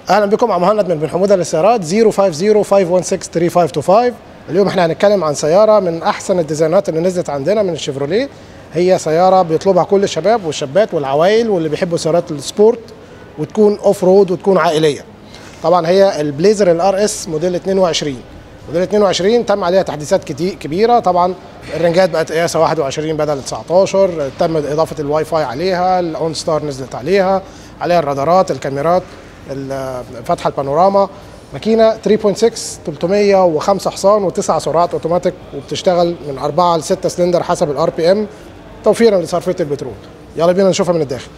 اهلا بكم مع مهند من بن حموده للسيارات 050-516-3525 اليوم احنا هنتكلم عن سياره من احسن الديزاينات اللي نزلت عندنا من الشيفروليه هي سياره بيطلبها كل الشباب والشابات والعوائل واللي بيحبوا سيارات السبورت وتكون اوف رود وتكون عائليه طبعا هي البليزر الار اس موديل 22 موديل 22 تم عليها تحديثات كتير كبيره طبعا الرنجات بقت قياسها 21 بدل 19 تم اضافه الواي فاي عليها الاون ستار نزلت عليها عليها الرادارات الكاميرات فتحه البانوراما ماكينه 3.6 305 حصان وتسع سرعات اوتوماتيك وبتشتغل من 4 ل 6 سلندر حسب الار بي ام توفيرا لصرفيه البترول يلا بينا نشوفها من الداخل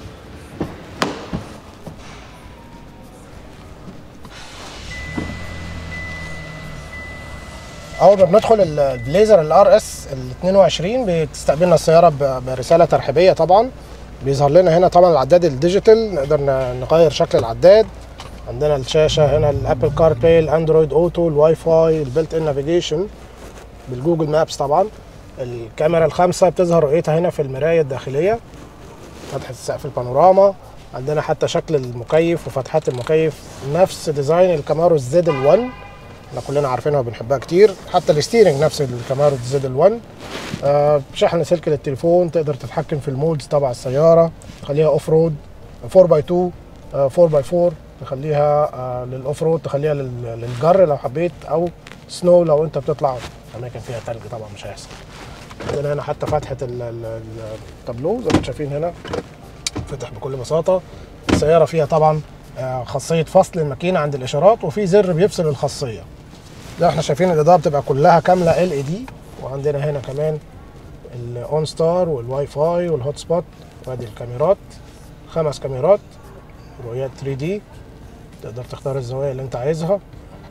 اول ما بندخل البليزر الار اس ال 22 بتستقبلنا السياره برساله ترحيبيه طبعا بيظهر لنا هنا طبعا العداد الديجيتال نقدر نغير شكل العداد عندنا الشاشه هنا الابل كار بلاي الاندرويد اوتو الواي فاي البلت ان نافيجيشن بالجوجل مابس طبعا الكاميرا الخامسه بتظهر رؤيتها هنا في المرايه الداخليه فتحه السقف البانوراما عندنا حتى شكل المكيف وفتحات المكيف نفس ديزاين الكامارو الزد ال1 احنا كلنا عارفينها وبنحبها كتير حتى الستيرنج نفس الكامارو الزد ال1 آه شحن سلك للتليفون تقدر تتحكم في المودز تبع السياره تخليها اوف رود 4 باي 2 4 باي 4 تخليها آه للاوف رود تخليها للجر لو حبيت او سنو لو انت بتطلع اماكن فيها ثلج طبعا مش هيحصل عندنا هنا حتى فتحه التابلو زي ما انتم شايفين هنا فتح بكل بساطه السياره فيها طبعا آه خاصيه فصل الماكينه عند الاشارات وفي زر بيفصل الخاصيه ده احنا شايفين الاضاءه بتبقى كلها كامله ال اي دي وعندنا هنا كمان الاون ستار والواي فاي والهوت سبوت وادي الكاميرات خمس كاميرات رؤيات 3 دي تقدر تختار الزوايا اللي انت عايزها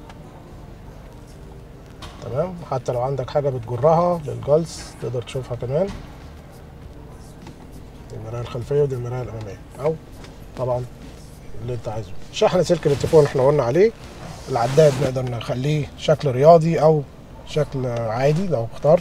تمام حتى لو عندك حاجه بتجرها للجلس تقدر تشوفها كمان المرايه الخلفيه ودي المرايه الاماميه او طبعا اللي انت عايزه شحن سلك التليفون احنا قلنا عليه العداد نقدر نخليه شكل رياضي او شكل عادي لو اخترت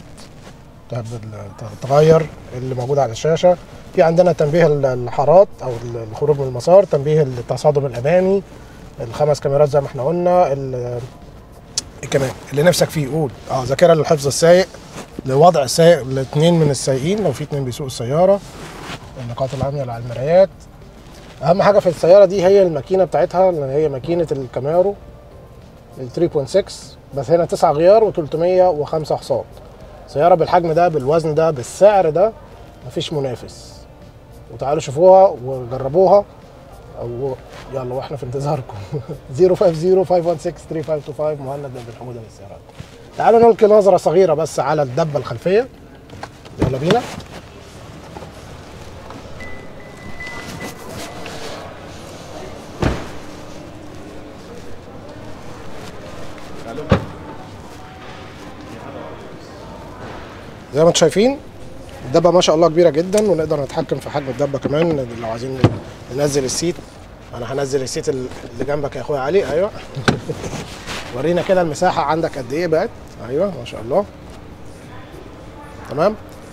تغير اللي موجود على الشاشه في عندنا تنبيه الحارات او الخروج من المسار تنبيه التصادم الامامي الخمس كاميرات زي ما احنا قلنا كمان اللي نفسك فيه قول اه ذاكره للحفظ السايق لوضع السائق لاثنين من السايقين لو في اثنين بيسوقوا السياره النقاط العاميه على المرايات اهم حاجه في السياره دي هي الماكينه بتاعتها اللي هي ماكينه الكاميرو ال 3.6 بس هنا 9 غيار و305 حصان سياره بالحجم ده بالوزن ده بالسعر ده مفيش منافس وتعالوا شوفوها وجربوها او يلا واحنا في انتظاركم 050 516 3525 مهند بن حموده للسيارات تعالوا نلقي نظره صغيره بس على الدبه الخلفيه يلا بينا زي ما انتم شايفين الدبه ما شاء الله كبيره جدا ونقدر نتحكم في حجم الدبه كمان لو عايزين ننزل السيت انا هنزل السيت اللي جنبك يا اخويا علي ايوه ورينا كده المساحه عندك قد ايه بقت ايوه ما شاء الله تمام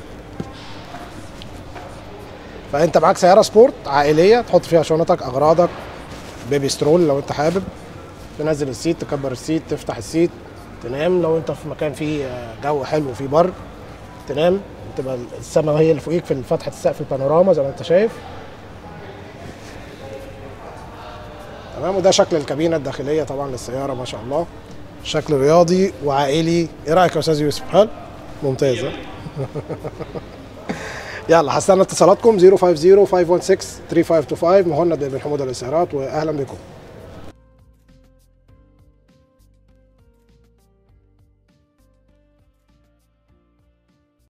فانت معاك سياره سبورت عائليه تحط فيها شنطك اغراضك بيبي سترول لو انت حابب تنزل السيت تكبر السيت تفتح السيت تنام لو انت في مكان فيه جو حلو وفيه برد تنام تبقى السماء هي اللي فوقيك في فتحه السقف البانوراما زي ما انت شايف تمام وده شكل الكابينه الداخليه طبعا للسياره ما شاء الله شكل رياضي وعائلي ايه رايك يا استاذ يوسف حلو ممتاز يلا هستنى اتصالاتكم 050 516 3525 مهند بن حموده للسيارات واهلا بكم